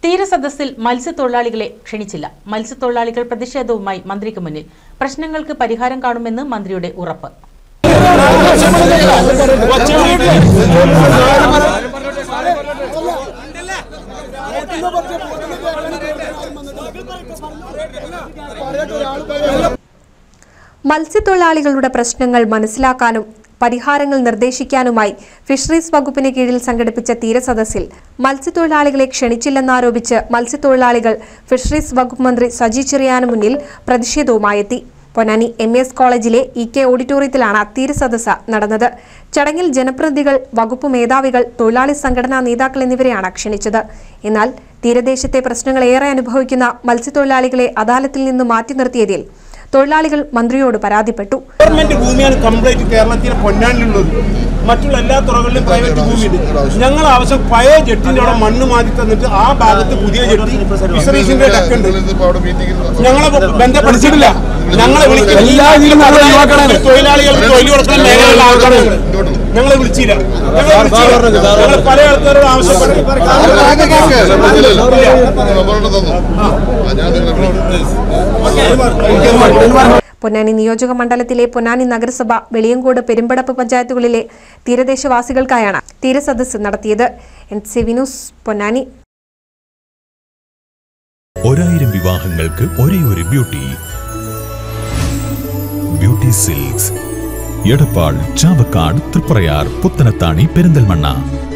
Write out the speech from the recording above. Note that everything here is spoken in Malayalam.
തീരസദസ്സിൽ മത്സ്യത്തൊഴിലാളികളെ ക്ഷണിച്ചില്ല മത്സ്യത്തൊഴിലാളികൾ പ്രതിഷേധവുമായി മന്ത്രിക്ക് മുന്നിൽ പ്രശ്നങ്ങൾക്ക് പരിഹാരം കാണുമെന്ന് മന്ത്രിയുടെ ഉറപ്പ് മത്സ്യത്തൊഴിലാളികളുടെ പ്രശ്നങ്ങൾ മനസ്സിലാക്കാനും പരിഹാരങ്ങൾ നിർദ്ദേശിക്കാനുമായി ഫിഷറീസ് വകുപ്പിന് കീഴിൽ സംഘടിപ്പിച്ച തീരസദസ്സിൽ മത്സ്യത്തൊഴിലാളികളെ ക്ഷണിച്ചില്ലെന്നാരോപിച്ച് മത്സ്യത്തൊഴിലാളികൾ ഫിഷറീസ് വകുപ്പ് മന്ത്രി സജി ചെറിയാന് മുന്നിൽ പ്രതിഷേധവുമായെത്തി പൊന്നാനി എം എസ് കോളേജിലെ ഇ കെ ഓഡിറ്റോറിയത്തിലാണ് തീരസദസ്സ് നടന്നത് ചടങ്ങിൽ ജനപ്രതിനിധികൾ വകുപ്പ് മേധാവികൾ തൊഴിലാളി സംഘടനാ നേതാക്കൾ എന്നിവരെയാണ് ക്ഷണിച്ചത് എന്നാൽ തീരദേശത്തെ പ്രശ്നങ്ങൾ ഏറെ അനുഭവിക്കുന്ന മത്സ്യത്തൊഴിലാളികളെ അദാലത്തിൽ നിന്ന് മാറ്റി നിർത്തിയതിൽ തൊഴിലാളികൾ മന്ത്രിയോട് പരാതിപ്പെട്ടു ഗവൺമെന്റ് ഭൂമിയാണ് കംപ്ലീറ്റ് കേരളത്തിലെ പൊന്നാനിലുള്ളത് മറ്റുള്ള എല്ലാ തുറകളിലും പ്രൈവറ്റ് ഭൂമിയുണ്ട് ഞങ്ങൾ ആവശ്യം പഴയ ജെട്ടിന്റെ അവിടെ മണ്ണ് മാറ്റി തന്നിട്ട് ആ ഭാഗത്ത് പുതിയ ജെട്ടി ഫിഷറീസിന്റെ ഡക്കുണ്ട് ഞങ്ങളെ ബന്ധപ്പെടുത്തിയിട്ടില്ല ഞങ്ങളെ വിളിക്കില്ല തൊഴിലാളികൾക്ക് തൊഴിൽ കൊടുക്കാൻ മേഖലയുള്ള ആൾക്കാരാണ് ഞങ്ങൾ. ഞങ്ങളെ വിളിച്ചില്ല ഞങ്ങളെ വിളിച്ചില്ല ഞങ്ങൾ പല ആൾക്കാരോട് ആവശ്യപ്പെട്ടു പൊന്നാനി നിയോജക മണ്ഡലത്തിലെ പൊന്നാനി നഗരസഭ വെളിയങ്കോട് പെരുമ്പടപ്പ് പഞ്ചായത്തുകളിലെ തീരദേശവാസികൾക്കായാണ് തീരസദസ്സ് നടത്തിയത് എൻ സി വിനൂസ് പൊന്നാനി ഒരായിരം വിവാഹങ്ങൾക്ക് ഒരേ ഒരു beauty beauty silks Edappal Chavakkad Triprayar Puthanathani Perinthalmanna